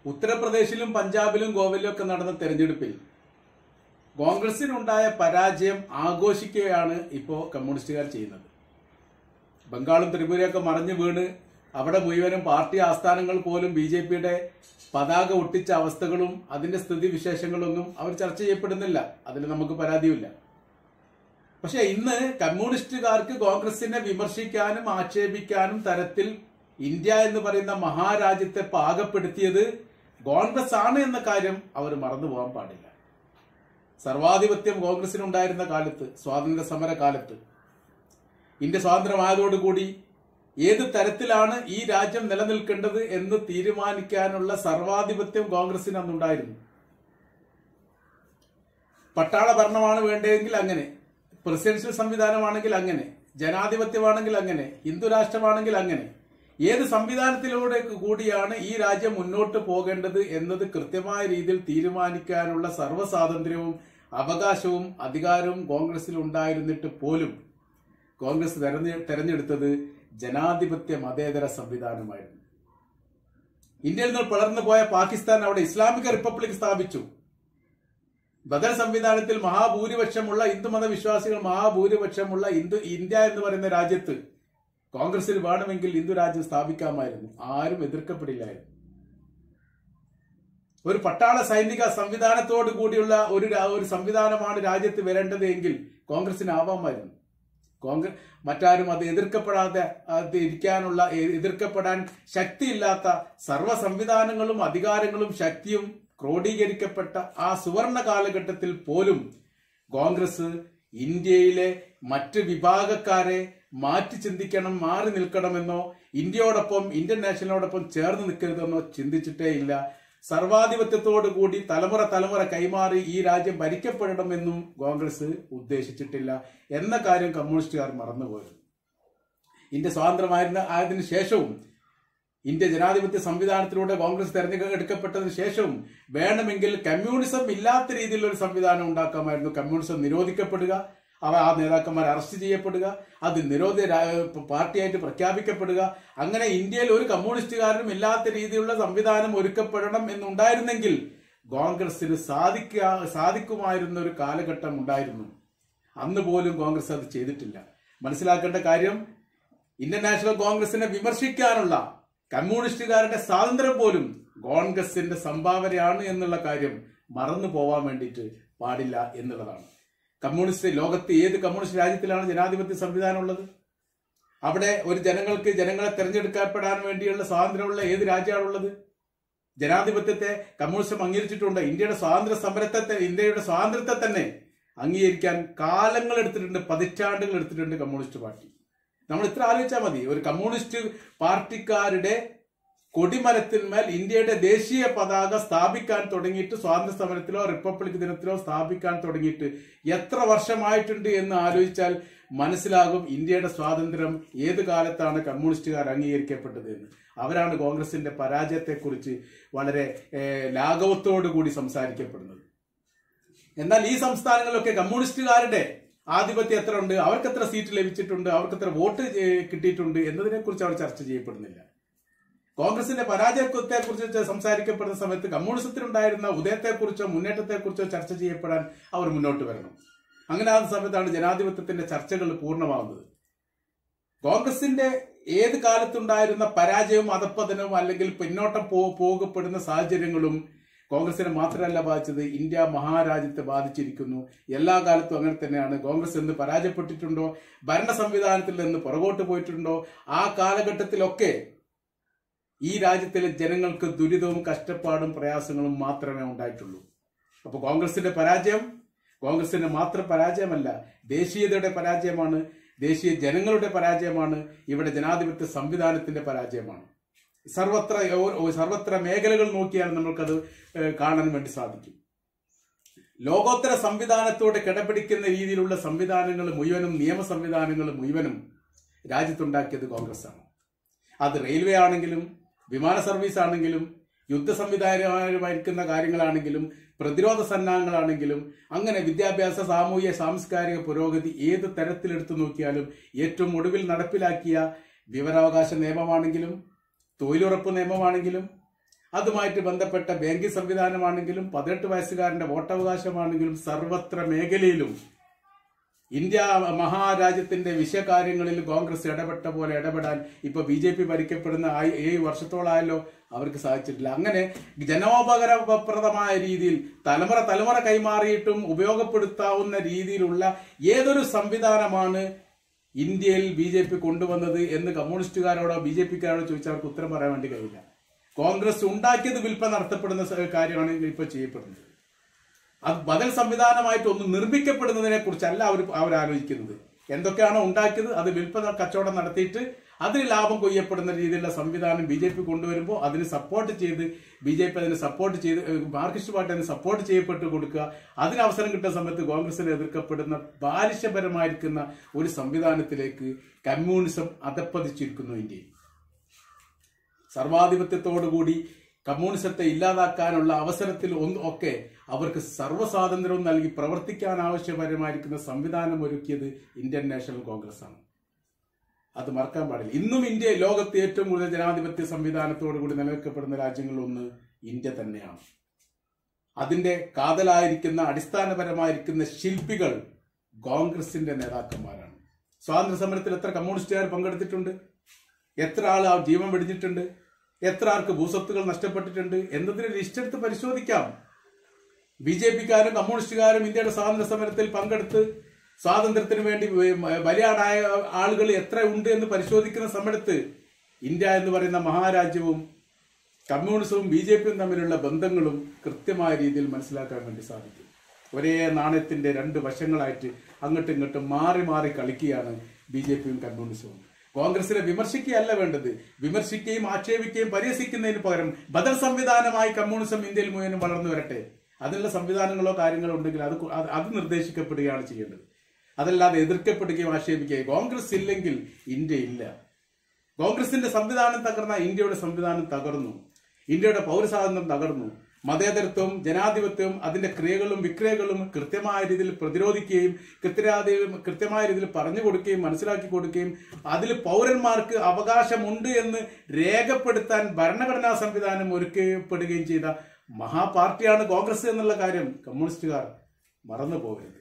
ഉത്തർപ്രദേശിലും പഞ്ചാബിലും ഗോവയിലും ഒക്കെ നടന്ന തെരഞ്ഞെടുപ്പിൽ കോൺഗ്രസിനുണ്ടായ പരാജയം ആഘോഷിക്കുകയാണ് ഇപ്പോൾ കമ്മ്യൂണിസ്റ്റുകാർ ചെയ്യുന്നത് ബംഗാളും ത്രിപുരയൊക്കെ മറഞ്ഞു വീണ് അവിടെ മുഴുവനും പാർട്ടി ആസ്ഥാനങ്ങൾ പോലും ബി ജെ പിയുടെ പതാക ഒട്ടിച്ച അവസ്ഥകളും അതിന്റെ സ്ഥിതി വിശേഷങ്ങളൊന്നും അവർ ചർച്ച ചെയ്യപ്പെടുന്നില്ല അതിന് നമുക്ക് പരാതിയില്ല പക്ഷെ ഇന്ന് കമ്മ്യൂണിസ്റ്റുകാർക്ക് കോൺഗ്രസിനെ വിമർശിക്കാനും ആക്ഷേപിക്കാനും തരത്തിൽ ഇന്ത്യ എന്ന് പറയുന്ന മഹാരാജ്യത്തെ പാകപ്പെടുത്തിയത് കോൺഗ്രസ് ആണ് എന്ന കാര്യം അവർ മറന്നു പോകാൻ പാടില്ല സർവാധിപത്യം കോൺഗ്രസിനുണ്ടായിരുന്ന കാലത്ത് സ്വാതന്ത്ര്യ സമര കാലത്ത് ഇന്ത്യ സ്വാതന്ത്ര്യമായതോടുകൂടി ഏത് തരത്തിലാണ് ഈ രാജ്യം നിലനിൽക്കേണ്ടത് എന്ന് തീരുമാനിക്കാനുള്ള സർവാധിപത്യം കോൺഗ്രസിന് അന്നുണ്ടായിരുന്നു പട്ടാള ഭരണമാണ് വേണ്ടതെങ്കിൽ അങ്ങനെ പ്രസിഡൻഷ്യൽ സംവിധാനമാണെങ്കിൽ അങ്ങനെ ജനാധിപത്യമാണെങ്കിൽ അങ്ങനെ ഹിന്ദു രാഷ്ട്രമാണെങ്കിൽ അങ്ങനെ ഏത് സംവിധാനത്തിലൂടെ കൂടിയാണ് ഈ രാജ്യം മുന്നോട്ട് പോകേണ്ടത് എന്നത് കൃത്യമായ രീതിയിൽ തീരുമാനിക്കാനുള്ള സർവ്വസ്വാതന്ത്ര്യവും അവകാശവും അധികാരവും കോൺഗ്രസിൽ ഉണ്ടായിരുന്നിട്ട് പോലും കോൺഗ്രസ് തെരഞ്ഞെ തെരഞ്ഞെടുത്തത് ജനാധിപത്യ മതേതര സംവിധാനമായിരുന്നു ഇന്ത്യയിൽ നിന്ന് പിളർന്നു പോയ പാകിസ്ഥാൻ അവിടെ ഇസ്ലാമിക റിപ്പബ്ലിക് സ്ഥാപിച്ചു ബദൽ സംവിധാനത്തിൽ മഹാഭൂരിപക്ഷമുള്ള ഹിന്ദുമത വിശ്വാസികൾ മഹാഭൂരിപക്ഷമുള്ള ഹിന്ദു ഇന്ത്യ എന്ന് പറയുന്ന രാജ്യത്ത് കോൺഗ്രസിന് വേണമെങ്കിൽ ഹിന്ദു രാജ്യം സ്ഥാപിക്കാമായിരുന്നു ആരും എതിർക്കപ്പെടില്ലായിരുന്നു ഒരു പട്ടാള സൈനിക സംവിധാനത്തോടു കൂടിയുള്ള ഒരു രാ- ഒരു സംവിധാനമാണ് രാജ്യത്ത് വരേണ്ടത് എങ്കിൽ കോൺഗ്രസിന് ആവാമായിരുന്നു കോൺഗ്രസ് മറ്റാരും അത് എതിർക്കപ്പെടാതെ അത് ഇരിക്കാനുള്ള എ- എതിർക്കപ്പെടാൻ ശക്തിയില്ലാത്ത സർവ്വ സംവിധാനങ്ങളും അധികാരങ്ങളും ശക്തിയും ക്രോഡീകരിക്കപ്പെട്ട ആ സുവർണ കാലഘട്ടത്തിൽ പോലും കോൺഗ്രസ് ഇന്ത്യയിലെ മറ്റ് വിഭാഗക്കാരെ മാറ്റി ചിന്തിക്കണം മാറി നിൽക്കണമെന്നോ ഇന്ത്യയോടൊപ്പം ഇന്ത്യൻ നാഷണലോടൊപ്പം ചേർന്ന് നിൽക്കരുതെന്നോ ചിന്തിച്ചിട്ടേ ഇല്ല സർവാധിപത്യത്തോടു കൂടി തലമുറ തലമുറ കൈമാറി ഈ രാജ്യം ഭരിക്കപ്പെടണമെന്നും കോൺഗ്രസ് ഉദ്ദേശിച്ചിട്ടില്ല എന്ന കാര്യം കമ്മ്യൂണിസ്റ്റുകാർ മറന്നുപോയിരുന്നു ഇന്ത്യ സ്വാതന്ത്ര്യമായിരുന്ന ആയതിനു ശേഷവും ഇന്ത്യ ജനാധിപത്യ സംവിധാനത്തിലൂടെ കോൺഗ്രസ് തെരഞ്ഞെടുക്കപ്പെട്ടതിന് ശേഷവും വേണമെങ്കിൽ കമ്മ്യൂണിസം ഇല്ലാത്ത രീതിയിലുള്ള ഒരു സംവിധാനം ഉണ്ടാക്കാമായിരുന്നു കമ്മ്യൂണിസം നിരോധിക്കപ്പെടുക അവ ആ നേതാക്കന്മാർ അറസ്റ്റ് ചെയ്യപ്പെടുക അത് നിരോധ രാ- പാർട്ടിയായിട്ട് പ്രഖ്യാപിക്കപ്പെടുക അങ്ങനെ ഇന്ത്യയിൽ ഒരു കമ്മ്യൂണിസ്റ്റുകാരനും ഇല്ലാത്ത രീതിയിലുള്ള സംവിധാനം ഒരുക്കപ്പെടണം എന്നുണ്ടായിരുന്നെങ്കിൽ കോൺഗ്രസിന് സാധിക്കാ സാധിക്കുമായിരുന്ന ഒരു കാലഘട്ടം ഉണ്ടായിരുന്നു അന്ന് പോലും കോൺഗ്രസ് അത് ചെയ്തിട്ടില്ല മനസ്സിലാക്കേണ്ട കാര്യം ഇന്ത്യൻ നാഷണൽ കോൺഗ്രസിനെ വിമർശിക്കാനുള്ള കമ്മ്യൂണിസ്റ്റുകാരുടെ സ്വാതന്ത്ര്യം പോലും കോൺഗ്രസിന്റെ സംഭാവനയാണ് എന്നുള്ള കാര്യം മറന്നു പോവാൻ വേണ്ടിയിട്ട് പാടില്ല എന്നുള്ളതാണ് കമ്മ്യൂണിസ്റ്റ് ലോകത്ത് ഏത് കമ്മ്യൂണിസ്റ്റ് രാജ്യത്തിലാണ് ജനാധിപത്യ സംവിധാനം ഉള്ളത് അവിടെ ഒരു ജനങ്ങൾക്ക് ജനങ്ങളെ തെരഞ്ഞെടുക്കപ്പെടാൻ വേണ്ടിയുള്ള സ്വാതന്ത്ര്യമുള്ള ഏത് രാജ്യമാണുള്ളത് ജനാധിപത്യത്തെ കമ്മ്യൂണിസം അംഗീകരിച്ചിട്ടുണ്ട് ഇന്ത്യയുടെ സ്വാതന്ത്ര്യ സമരത്തെ ത- ഇന്ത്യയുടെ സ്വാതന്ത്ര്യത്തെ തന്നെ അംഗീകരിക്കാൻ കാലങ്ങൾ എടുത്തിട്ടുണ്ട് പതിറ്റാണ്ടുകൾ എടുത്തിട്ടുണ്ട് കമ്മ്യൂണിസ്റ്റ് പാർട്ടി നമ്മൾ ഇത്ര ആലോചിച്ചാൽ മതി ഒരു കമ്മ്യൂണിസ്റ്റ് പാർട്ടിക്കാരുടെ കൊടിമരത്തിന്മേൽ ഇന്ത്യയുടെ ദേശീയ പതാക സ്ഥാപിക്കാൻ തുടങ്ങിയിട്ട് സ്വാതന്ത്ര്യ സമരത്തിലോ റിപ്പബ്ലിക് ദിനത്തിലോ സ്ഥാപിക്കാൻ തുടങ്ങിയിട്ട് എത്ര വർഷമായിട്ടുണ്ട് എന്ന് ആലോചിച്ചാൽ മനസ്സിലാകും ഇന്ത്യയുടെ സ്വാതന്ത്ര്യം ഏത് കാലത്താണ് കമ്മ്യൂണിസ്റ്റുകാർ അംഗീകരിക്കപ്പെട്ടത് എന്ന് അവരാണ് കോൺഗ്രസിന്റെ പരാജയത്തെക്കുറിച്ച് വളരെ ഏഹ്, ലാഘവത്തോടു കൂടി സംസാരിക്കപ്പെടുന്നത് എന്നാൽ ഈ സംസ്ഥാനങ്ങളിലൊക്കെ കമ്മ്യൂണിസ്റ്റുകാരുടെ ആധിപത്യം എത്ര ഉണ്ട് അവർക്ക് എത്ര സീറ്റ് ലഭിച്ചിട്ടുണ്ട് അവർക്ക് എത്ര വോട്ട് ഏഹ്, കിട്ടിയിട്ടുണ്ട് എന്നതിനെ കുറിച്ച് അവർ ചർച്ച ചെയ്യപ്പെടുന്നില്ല കോൺഗ്രസിന്റെ പരാജയത്തെ കുറിച്ച് സംസാരിക്കപ്പെടുന്ന സമയത്ത് കമ്മ്യൂണിസത്തിനുണ്ടായിരുന്ന ഉദയത്തെക്കുറിച്ചോ മുന്നേറ്റത്തെക്കുറിച്ചോ ചർച്ച ചെയ്യപ്പെടാൻ അവർ മുന്നോട്ട് വരണം അങ്ങനെ ആ സമയത്താണ് ജനാധിപത്യത്തിന്റെ ചർച്ചകൾ പൂർണ്ണമാകുന്നത് കോൺഗ്രസിന്റെ ഏത് കാലത്തുണ്ടായിരുന്ന പരാജയവും അധപ്പതനവും അല്ലെങ്കിൽ പിന്നോട്ടം പോ പോകപ്പെടുന്ന സാഹചര്യങ്ങളും കോൺഗ്രസിനെ മാത്രമല്ല ബാധിച്ചത് ഇന്ത്യ മഹാരാജ്യത്തെ ബാധിച്ചിരിക്കുന്നു എല്ലാ കാലത്തും അങ്ങനെ തന്നെയാണ് കോൺഗ്രസ് എന്ന് പരാജയപ്പെട്ടിട്ടുണ്ടോ ഭരണ സംവിധാനത്തിൽ നിന്ന് പുറകോട്ട് പോയിട്ടുണ്ടോ ആ കാലഘട്ടത്തിലൊക്കെ ഈ രാജ്യത്തിലെ ജനങ്ങൾക്ക് ദുരിതവും കഷ്ടപ്പാടും പ്രയാസങ്ങളും മാത്രമേ ഉണ്ടായിട്ടുള്ളൂ അപ്പോൾ കോൺഗ്രസിന്റെ പരാജയം കോൺഗ്രസിന്റെ മാത്രം പരാജയമല്ല ദേശീയതയുടെ പരാജയമാണ് ദേശീയ ജനങ്ങളുടെ പരാജയമാണ് ഇവിടെ ജനാധിപത്യ സംവിധാനത്തിന്റെ പരാജയമാണ് സർവത്ര ഓ- സർവത്ര മേഖലകൾ നോക്കിയാൽ നമ്മൾക്കത് ഏഹ്, കാണാൻ വേണ്ടി സാധിക്കും ലോകോത്തര സംവിധാനത്തോട് കിടപിടിക്കുന്ന രീതിയിലുള്ള സംവിധാനങ്ങൾ മുഴുവനും നിയമ സംവിധാനങ്ങൾ മുഴുവനും രാജ്യത്തുണ്ടാക്കിയത് കോൺഗ്രസ് ആണ് അത് റെയിൽവേ ആണെങ്കിലും വിമാന സർവീസ് ആണെങ്കിലും യുദ്ധ സംവിധാനമായിരിക്കുന്ന കാര്യങ്ങളാണെങ്കിലും പ്രതിരോധ സന്നാഹങ്ങളാണെങ്കിലും അങ്ങനെ വിദ്യാഭ്യാസ സാമൂഹ്യ സാംസ്കാരിക പുരോഗതി ഏത് തരത്തിലെടുത്തു നോക്കിയാലും ഏറ്റവും ഒടുവിൽ നടപ്പിലാക്കിയ വിവരാവകാശ നിയമമാണെങ്കിലും തൊഴിലുറപ്പ് നിയമമാണെങ്കിലും അതുമായിട്ട് ബന്ധപ്പെട്ട ബാങ്കിംഗ് സംവിധാനമാണെങ്കിലും പതിനെട്ട് വയസ്സുകാരന്റെ വോട്ടവകാശമാണെങ്കിലും സർവത്ര മേഖലയിലും ഇന്ത്യ മഹാരാജ്യത്തിന്റെ വിഷയകാര്യങ്ങളിൽ കോൺഗ്രസ് ഇടപെട്ട പോലെ ഇടപെടാൻ ഇപ്പൊ ബി ജെ പി ഭരിക്കപ്പെടുന്ന ആ- ഏഴ് വർഷത്തോളായല്ലോ അവർക്ക് സാധിച്ചിട്ടില്ല അങ്ങനെ ജനോപകരപ്രദമായ രീതിയിൽ തലമുറ തലമുറ കൈമാറിയിട്ടും ഉപയോഗപ്പെടുത്താവുന്ന രീതിയിലുള്ള ഏതൊരു സംവിധാനമാണ് ഇന്ത്യയിൽ ബി ജെ പി കൊണ്ടുവന്നത് എന്ന് കമ്മ്യൂണിസ്റ്റുകാരോടോ ബി ജെ പിക്കാരോടോ ചോദിച്ചാൽ അവർക്ക് ഉത്തരം പറയാൻ വേണ്ടി കഴിയില്ല കോൺഗ്രസ് ഉണ്ടാക്കിയത് വിൽപ്പന നടത്തപ്പെടുന്ന സ- കാര്യമാണ് ഇപ്പോൾ ചെയ്യപ്പെടുന്നത് അത് ബദൽ സംവിധാനമായിട്ട് ഒന്ന് നിർമ്മിക്കപ്പെടുന്നതിനെ കുറിച്ചല്ല അവർ അവർ ആലോചിക്കുന്നത് എന്തൊക്കെയാണോ ഉണ്ടാക്കിയത് അത് വിൽപ്പന കച്ചവടം നടത്തിയിട്ട് അതിന് ലാഭം കൊയ്യപ്പെടുന്ന രീതിയിലുള്ള സംവിധാനം ബി ജെ പി കൊണ്ടുവരുമ്പോൾ അതിന് സപ്പോർട്ട് ചെയ്ത് ബി ജെ പി അതിന് സപ്പോർട്ട് ചെയ്ത് ഏഹ്, മാർക്സിസ്റ്റ് പാർട്ടി അതിന് സപ്പോർട്ട് ചെയ്യപ്പെട്ട് കൊടുക്കുക അതിന് അവസരം കിട്ടുന്ന സമയത്ത് കോൺഗ്രസിന് എതിർക്കപ്പെടുന്ന ബാലിശപരമായിരിക്കുന്ന ഒരു സംവിധാനത്തിലേക്ക് കമ്മ്യൂണിസം അധപ്പതിച്ചിരിക്കുന്നു ഇന്ത്യയിൽ സർവാധിപത്യത്തോടുകൂടി കമ്മ്യൂണിസത്തെ ഇല്ലാതാക്കാനുള്ള അവസരത്തിൽ ഒന്ന് ഒക്കെ അവർക്ക് സർവ്വസ്വാതന്ത്ര്യവും നൽകി പ്രവർത്തിക്കാൻ ആവശ്യപരമായിരിക്കുന്ന സംവിധാനം ഒരുക്കിയത് ഇന്ത്യൻ നാഷണൽ കോൺഗ്രസ് ആണ് അത് മറക്കാൻ പാടില്ല ഇന്നും ഇന്ത്യ ലോകത്തെ ഏറ്റവും കൂടുതൽ ജനാധിപത്യ സംവിധാനത്തോടുകൂടി നിലനിൽക്കപ്പെടുന്ന രാജ്യങ്ങളിൽ ഒന്ന് ഇന്ത്യ തന്നെയാണ് അതിന്റെ കാതലായിരിക്കുന്ന അടിസ്ഥാനപരമായിരിക്കുന്ന ശില്പികൾ കോൺഗ്രസിന്റെ നേതാക്കന്മാരാണ് സ്വാതന്ത്ര്യ സമരത്തിൽ എത്ര കമ്മ്യൂണിസ്റ്റുകാർ പങ്കെടുത്തിട്ടുണ്ട് എത്ര ആൾ ആ ജീവൻ വെടിഞ്ഞിട്ടുണ്ട് എത്ര ആൾക്ക് ഭൂസ്വത്തുകൾ നഷ്ടപ്പെട്ടിട്ടുണ്ട് എന്നതിന് ലിസ്റ്റ് എടുത്ത് പരിശോധിക്കാം ബി ജെ പിക്കാരും കമ്മ്യൂണിസ്റ്റുകാരും ഇന്ത്യയുടെ സ്വാതന്ത്ര്യ സമരത്തിൽ പങ്കെടുത്ത് സ്വാതന്ത്ര്യത്തിന് വേണ്ടി വ- ബലിയാടായ ആളുകൾ എത്ര ഉണ്ട് എന്ന് പരിശോധിക്കുന്ന സമയത്ത് ഇന്ത്യ എന്ന് പറയുന്ന മഹാരാജ്യവും കമ്മ്യൂണിസവും ബി ജെ പിയും തമ്മിലുള്ള ബന്ധങ്ങളും കൃത്യമായ രീതിയിൽ മനസ്സിലാക്കാൻ വേണ്ടി സാധിക്കും ഒരേ നാണയത്തിന്റെ രണ്ട് വശങ്ങളായിട്ട് അങ്ങോട്ടും ഇങ്ങോട്ടും മാറി മാറി കളിക്കുകയാണ് ബി ജെ പിയും കമ്മ്യൂണിസവും കോൺഗ്രസിനെ വിമർശിക്കുകയല്ല വേണ്ടത് വിമർശിക്കുകയും ആക്ഷേപിക്കുകയും പരിഹസിക്കുന്നതിന് പകരം ബദൽ സംവിധാനമായി കമ്മ്യൂണിസം ഇന്ത്യയിൽ മുഴുവനും വളർന്നു വരട്ടെ അതിനുള്ള സംവിധാനങ്ങളോ കാര്യങ്ങളോ ഉണ്ടെങ്കിൽ അത് കു- അത് അത് നിർദ്ദേശിക്കപ്പെടുകയാണ് ചെയ്യേണ്ടത് അതല്ലാതെ എതിർക്കപ്പെടുകയും ആക്ഷേപിക്കുകയും കോൺഗ്രസ് ഇല്ലെങ്കിൽ ഇന്ത്യ ഇല്ല കോൺഗ്രസിന്റെ സംവിധാനം തകർന്ന ഇന്ത്യയുടെ സംവിധാനം തകർന്നു ഇന്ത്യയുടെ പൗരസ്വാതന്ത്ര്യം തകർന്നു മതേതരത്വവും ജനാധിപത്യവും അതിന്റെ ക്രിയകളും വിക്രിയകളും കൃത്യമായ രീതിയിൽ പ്രതിരോധിക്കുകയും കൃത്യരാതി കൃത്യമായ രീതിയിൽ പറഞ്ഞു കൊടുക്കുകയും മനസ്സിലാക്കി കൊടുക്കുകയും അതിൽ പൗരന്മാർക്ക് അവകാശമുണ്ട് എന്ന് രേഖപ്പെടുത്താൻ ഭരണഘടനാ സംവിധാനം ഒരുക്കപ്പെടുകയും ചെയ്ത മഹാപാർട്ടിയാണ് കോൺഗ്രസ് എന്നുള്ള കാര്യം കമ്മ്യൂണിസ്റ്റുകാർ മറന്നു പോകരുത്